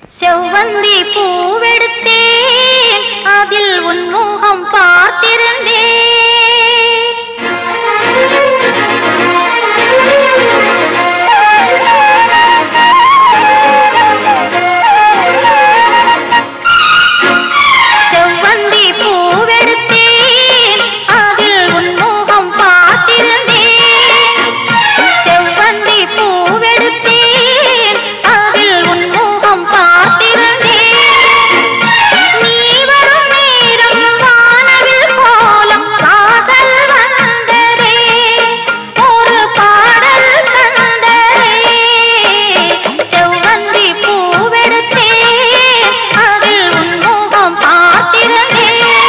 செவ்வந்தி பூவெடுத்தேன் அதில் உன் முகம் பார்த்திருந்தேன் செவ்வந்தி பூவெடுத்தேன் அதில் உன் முகம் பார்த்திருந்தேன் செவ்வந்தி பூவெடுத்தேன் அதில் உன் முகம் பார்த்திருந்தேன் நீ வரும் நேரம் வானவில் கோலம் காதல் வந்ததே ஒரு பாடல் தந்ததே செவ்வந்தி பூவெடுத்தேன் அதில் உன் முகம் பார்த்திருந்தேன்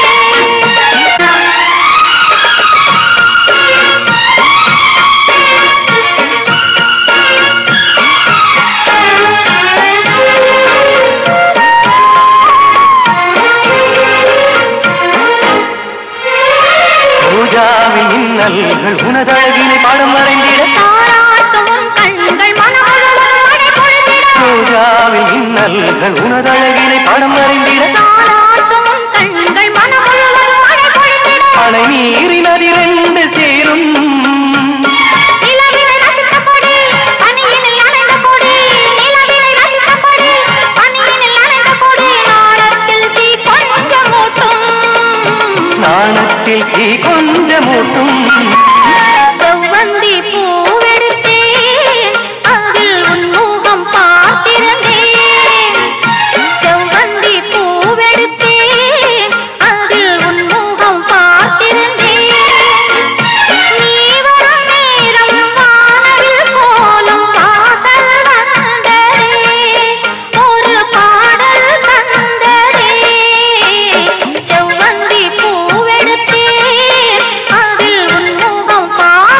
பூஜாவின் இன்னல்கள் உனதழகினை பாடம் வரைந்திட தாராட்டும் உன் கண்கள் மனமுழுவதும் மழை பொழிந்திட பூஜாவின் இன்னல்கள் உனதழகினை பாடம் வரைந்திட தாராட்டும் உன் கண்கள் மனமுழுவதும் மழை பொழிந்திட அணை நீரின் அதிரண்டு சேரும் நிலவினை ரசித்த கொடி பனியினில் நனைந்த கொடி நிலவினை ரசித்த கொடி பனியினில் நனைந்த கொடி நாணத்தில் தீ கொஞ்சம் மூட்டும் நாணத்தில் தீ கொஞ்சமூட்டும் செவ்வந்தி பூவெடுத்தேன் அதில் உன் முகம் பார்த்திருந்தேன் செவ்வந்தி பூவெடுத்தேன் அதில் உன் முகம் பார்த்திருந்தேன் நீ வரும் நேரம் வானவில் கோலம் வாசல் வந்ததே ஒரு பாடல் தந்ததே செவ்வந்தி பூவெடுத்தேன் அதில் உன் முகம்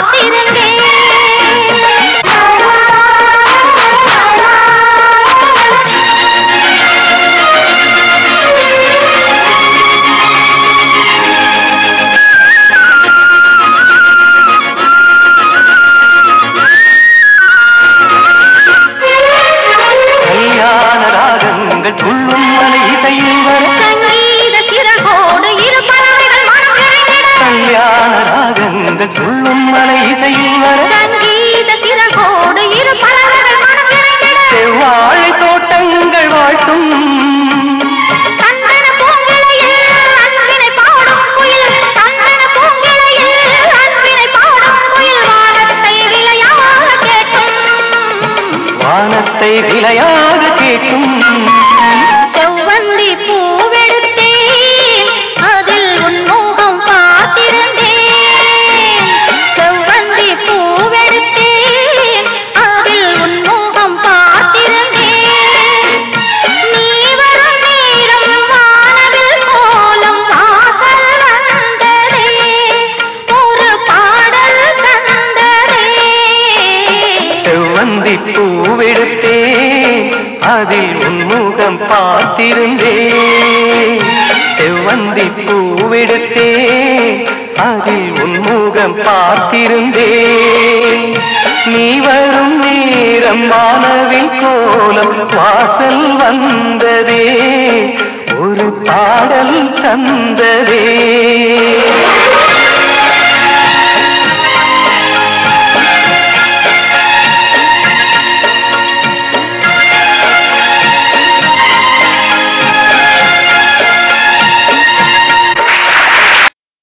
பார்த்திருந்தேன் கல்யாண ராகங்கள் துள்ளும் மலை இசையில் வர சங்கீத சிறகோடு இரு பறவைகள் மனம் நிறைந்திட கல்யாண ராகங்கள் துள்ளும் மலை இசையில் வர சங்கீத சிறகோடு இரு பறவைகள் மனம் நிறைந்திட செவ்வாழை தோட்டங்கள் வாழ்த்தும் சந்தன பூங்கிளையில் அன்பினை பாடும் குயில் சந்தன பூங்கிளையில் அன்பினை பாடும் குயில் வானத்தை விளையாக கேட்டும் வானத்தை விலையாக கேட்கும் செவ்வந்தி பூவெடுத்தேன் அதில் உன் முகம் பார்த்திருந்தேன் செவ்வந்தி பூவெடுத்தேன் அதில் உன் முகம் பார்த்திருந்தேன் நீ வரும் நேரம் வானவில் கோலம் வாசல் வந்ததே ஒரு பாடல் தந்ததே செவ்வந்தி பூவெடுத்தே அதில் உன்முகம் பார்த்திருந்தே செவ்வந்தி பூவெடுத்தே அதில் உன்முகம் பார்த்திருந்தே நீ வரும் நேரம் வானவில் கோலம் வாசல் வந்ததே ஒரு பாடல் தந்ததே